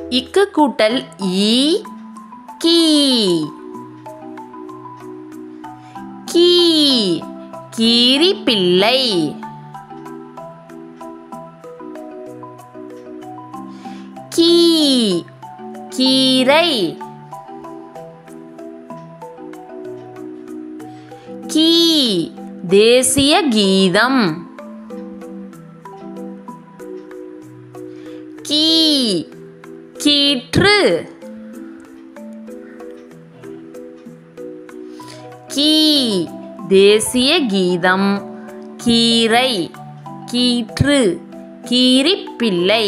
இக்கு கூட்டல் ஈ key key கீரி பிள்ளை கீ கீரை கீ தேசிய கீதம் கீ கீற்று கீ தேசிய கீதம் கீரை கீற்று கீரிப்பிள்ளை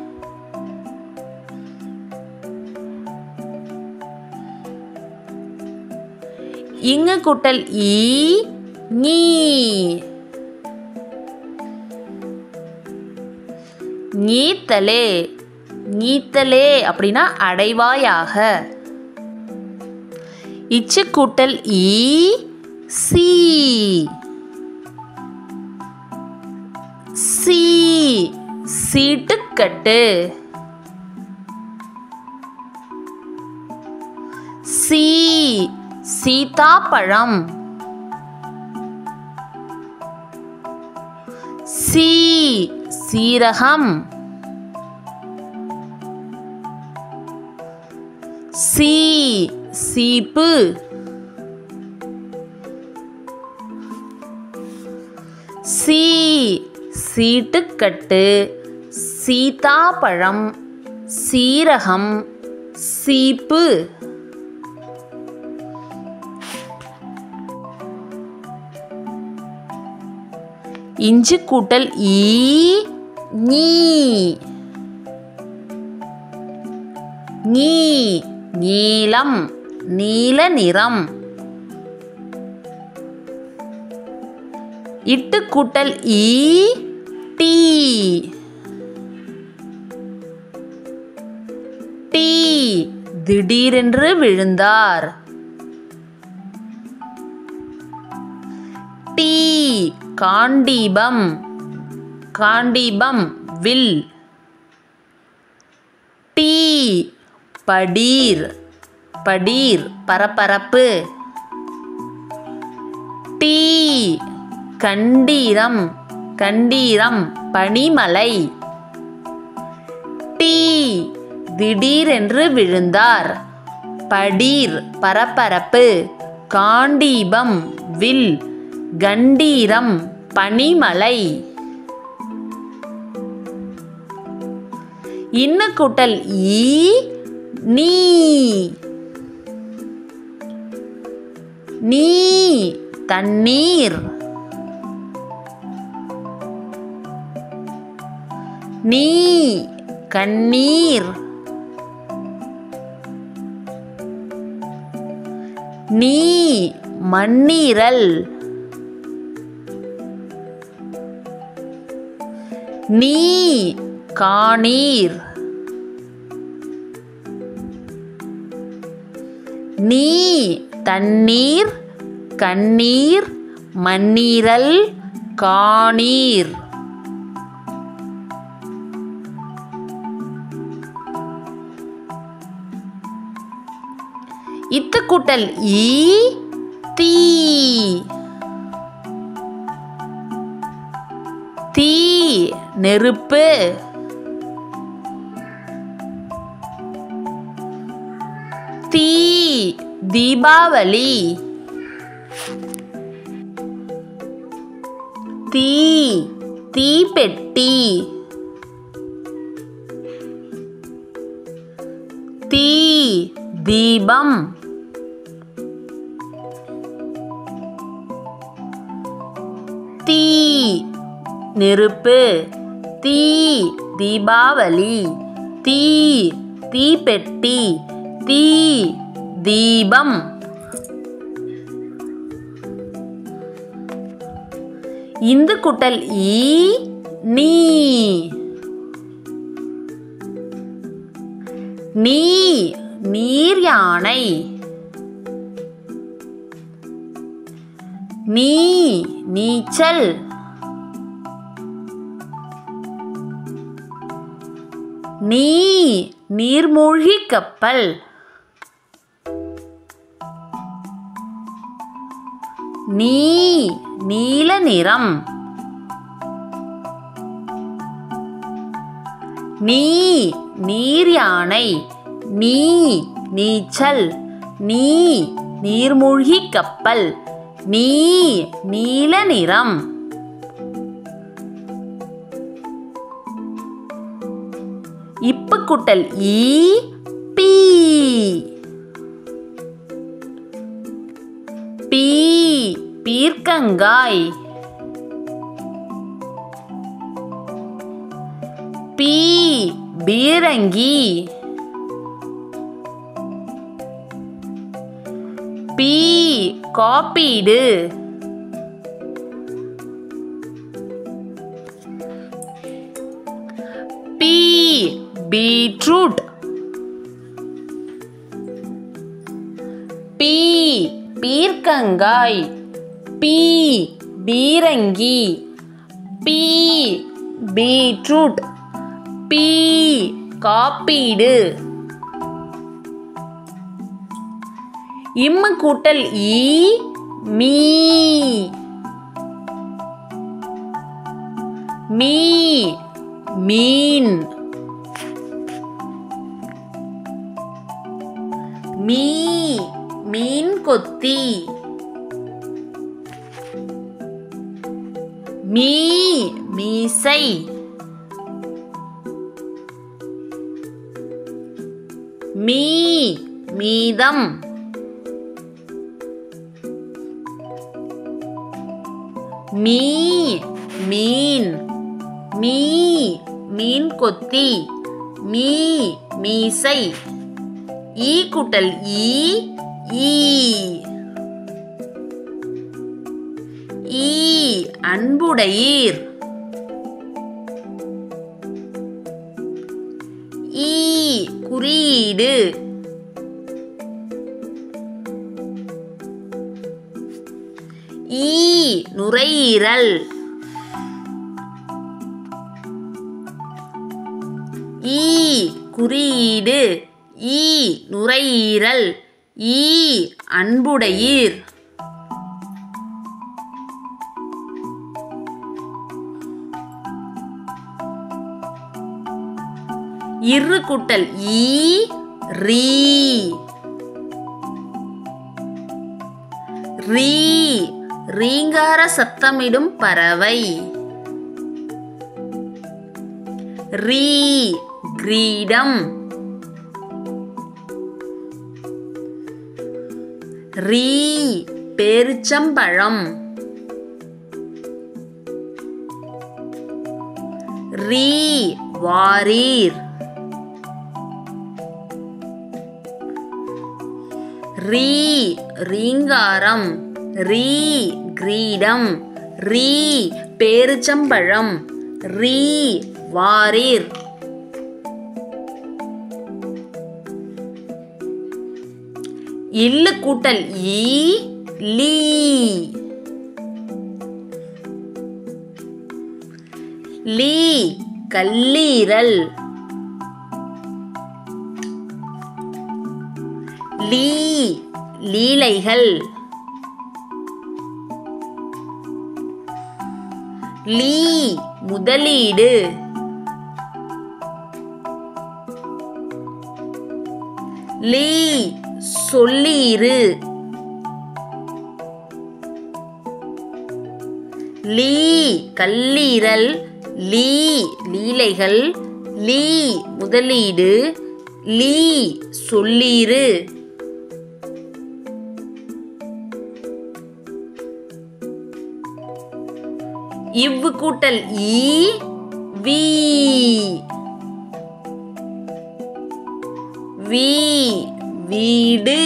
இங்கு கூட்டல் ஈ நீ நீத்தலே நீத்தலே அப்படின்னா அடைவாயாக இச்சு கூட்டல் ஈ சி சி சீட்டுக்கட்டு சி சீதாப்பழம் சி சீரகம் சி சீப்பு சி சீட்டுக்கட்டு சீதாப்பழம் சீரகம் சீப்பு இஞ்சு கூட்டல் ஈ நீ நீ நீலம் நீல நிறம் இட்டு கூட்டல் ஈ டீ டீ திடீரென்று விழுந்தார் டீ காண்டீபம் காண்டீபம் வில் டீ படீர் படீர் பரபரப்பு டீ கண்டீரம் கண்டீரம் பனிமலை டீ திடீரென்று விழுந்தார் படீர் பரபரப்பு காண்டீபம் வில் கண்டீரம் பனிமலை இன்ன கூட்டல் ஈ நீ நீ தண்ணீர் நீ கண்ணீர் நீ மண்ணீரல் நீ காணீர் நீ தண்ணீர் கண்ணீர் மண்ணீரல் காணீர் இத்து கூட்டல் ஈ தீ தீ நெருப்பு தீ தீபாவளி தீ தீப்பெட்டி தீ தீபம் தீ நெருப்பு தீ தீபாவளி தீ தீப்பெட்டி தீ தீபம் இந்து குட்டல் ஈ நீ நீ நீர் யானை நீ நீச்சல் நீ நீர்மூழ்கி கப்பல் நீ நீல நிறம் நீ நீர் யானை நீ நீச்சல் நீ நீர்மூழ்கி கப்பல் நீ நீல நிறம் இப்பு குட்டல் ஈ பீ பீ பீர்க்கங்காய் பீ பீரங்கி பீ காப்பீடு பீ பீட்ரூட் பீ பீர்க்கங்காய் பீ பீரங்கி பீ பீட்ரூட் பீ காப்பீடு இம்மு கூட்டல் ஈ மீ மீ மீன் மீ மீன் கொத்தி மீ மீசை மீ மீதம் மீ மீன் மீ மீன் கொத்தி மீ மீசை ஈ குட்டல் ஈ ஈ ஈ அன்புடையீர் ஈ குறியீடு ஈ நுரையீரல் ஈ குறியீடு ஈ நுரையீரல் ஈ அன்புடையீர் இரு குட்டல் ஈ ரீ ரீ ரீங்கார சத்தமிடும் பறவை ரீ கிரீடம் ரீ பேரிச்சம்பழம் ரீ வாரீர் ரீ ரீங்காரம் ரீ கிரீடம் ரீ பேரிச்சம்பழம் ரீ வாரீர் இல்லு கூட்டல் ஈ லீ லீ கல்லீரல் லீ லீலைகள் லீ முதலீடு லீ சொல்லீரு லீ கல்லீரல் லீ லீலைகள் லீ முதலீடு லீ சொல்லீரு இவ்வு கூட்டல் ஈ வி வீ வீடு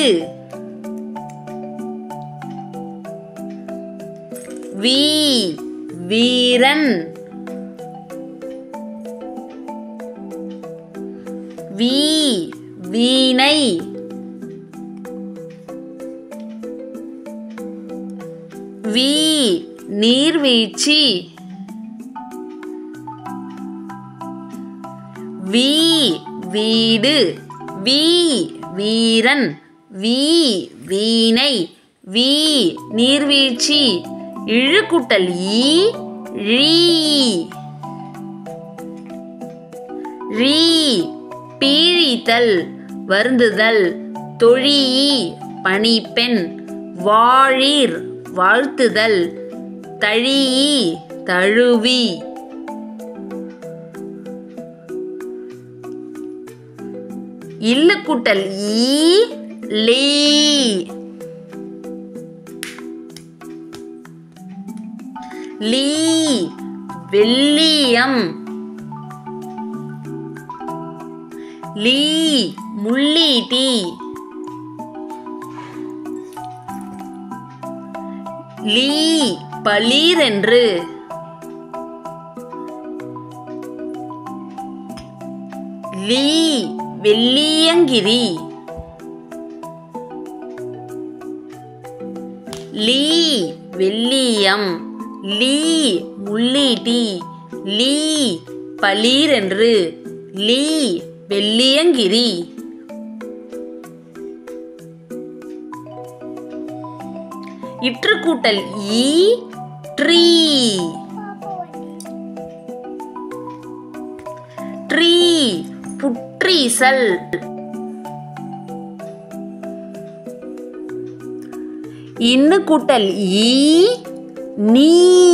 வீ வீரன் வீ வீணை வீ நீர்வீழ்ச்சி வி வீடு வீ வீரன் வீ வீணை வீ நீர்வீழ்ச்சி இழுக்குட்டல் ஈ ழீ ரீ பீழித்தல் வருந்துதல் தொழி பணிப்பெண் வாழீர் வாழ்த்துதல் தழி தழுவி இல்லுக்குட்டல் ஈ லீ லீ வெள்ளியம் லீ முள்ளீட்டி லீ பளீரென்று லீ வெள்ளியங்கிரி லீ வெள்ளியம் லீ முள்ளீட்டி லீ பளீரென்று லீ வெள்ளியங்கிரி இற்றுக்கூட்டல் ஈ ட்ரீ ட்ரீ புற்றீசல் இன்னு கூட்டல் ஈ நீ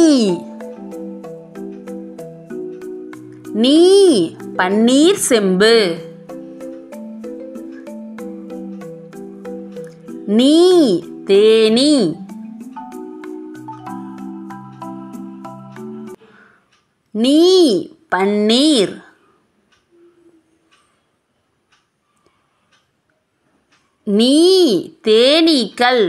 நீ பன்னீர் செம்பு நீ தேனி நீ பன்னீர் நீ தேனீக்கள்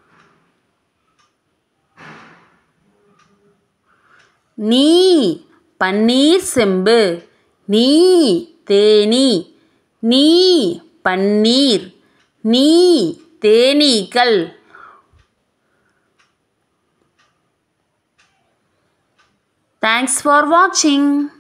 நீ பன்னீர் செம்பு நீ தேனி நீ பன்னீர் நீ தேனீக்கள் தேங்க்ஸ் ஃபார் வாட்சிங்